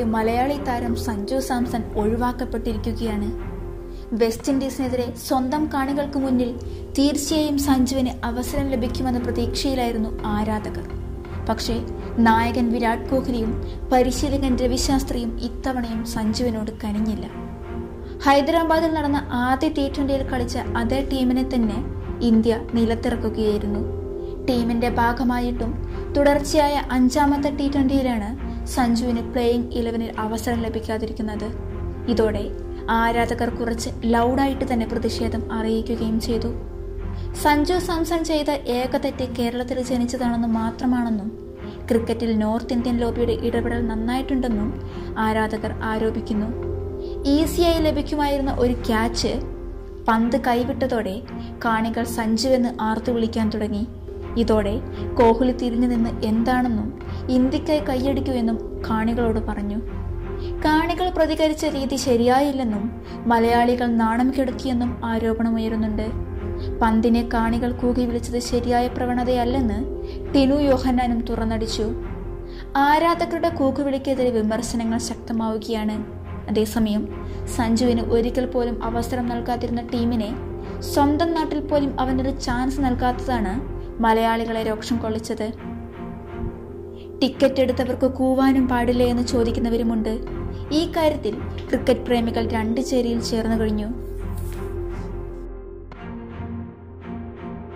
കൂടി മലയാളി താരം സഞ്ജു സാംസൺ ഒഴിവാക്കപ്പെട്ടിരിക്കുകയാണ് വെസ്റ്റ് ഇൻഡീസിനെതിരെ സ്വന്തം കാണികൾക്ക് മുന്നിൽ തീർച്ചയായും സഞ്ജുവിന് അവസരം ലഭിക്കുമെന്ന പ്രതീക്ഷയിലായിരുന്നു ആരാധകർ പക്ഷേ നായകൻ വിരാട് കോഹ്ലിയും പരിശീലകൻ രവിശാസ്ത്രിയും ഇത്തവണയും സഞ്ജുവിനോട് കനിഞ്ഞില്ല ഹൈദരാബാദിൽ നടന്ന ആദ്യ ടി ട്വന്റിയിൽ കളിച്ച അതേ ടീമിനെ തന്നെ ഇന്ത്യ നിലത്തിറക്കുകയായിരുന്നു ടീമിന്റെ ഭാഗമായിട്ടും തുടർച്ചയായ അഞ്ചാമത്തെ ടി ട്വന്റിയിലാണ് സഞ്ജുവിന് പ്ലേയിങ് ഇലവനിൽ അവസരം ലഭിക്കാതിരിക്കുന്നത് ഇതോടെ ആരാധകർ കുറച്ച് ലൗഡായിട്ട് തന്നെ പ്രതിഷേധം അറിയിക്കുകയും ചെയ്തു സഞ്ജു സാംസൺ ചെയ്ത ഏക തെറ്റ് കേരളത്തിൽ ജനിച്ചതാണെന്ന് മാത്രമാണെന്നും ക്രിക്കറ്റിൽ നോർത്ത് ഇന്ത്യൻ ലോബിയുടെ ഇടപെടൽ നന്നായിട്ടുണ്ടെന്നും ആരാധകർ ആരോപിക്കുന്നു ഈസിയായി ലഭിക്കുമായിരുന്ന ഒരു ക്യാച്ച് പന്ത് കൈവിട്ടതോടെ കാണികൾ സഞ്ജുവെന്ന് ആർത്തു വിളിക്കാൻ തുടങ്ങി ഇതോടെ കോഹ്ലി തിരിഞ്ഞു നിന്ന് എന്താണെന്നും ഇന്ത്യക്കായി കൈയടിക്കൂ എന്നും കാണികളോട് പറഞ്ഞു കാണികൾ പ്രതികരിച്ച രീതി ശരിയായില്ലെന്നും മലയാളികൾ നാണം കെടുത്തിയെന്നും ആരോപണമുയരുന്നുണ്ട് പന്തിനെ കാണികൾ കൂകി വിളിച്ചത് ശരിയായ പ്രവണതയല്ലെന്ന് ടിനു യോഹന്നാനും തുറന്നടിച്ചു ആരാധകരുടെ കൂക്കുവിളിക്കെതിരെ വിമർശനങ്ങൾ ശക്തമാവുകയാണ് അതേസമയം സഞ്ജുവിന് ഒരിക്കൽ പോലും അവസരം നൽകാതിരുന്ന ടീമിനെ സ്വന്തം നാട്ടിൽ പോലും അവനൊരു ചാൻസ് നൽകാത്തതാണ് മലയാളികളെ രോക്ഷം കൊള്ളിച്ചത് ടിക്കറ്റ് എടുത്തവർക്ക് കൂവാനും പാടില്ലേ എന്ന് ചോദിക്കുന്നവരുമുണ്ട് ഈ കാര്യത്തിൽ ക്രിക്കറ്റ് പ്രേമികൾ രണ്ട് ചേരിയിൽ ചേർന്നു കഴിഞ്ഞു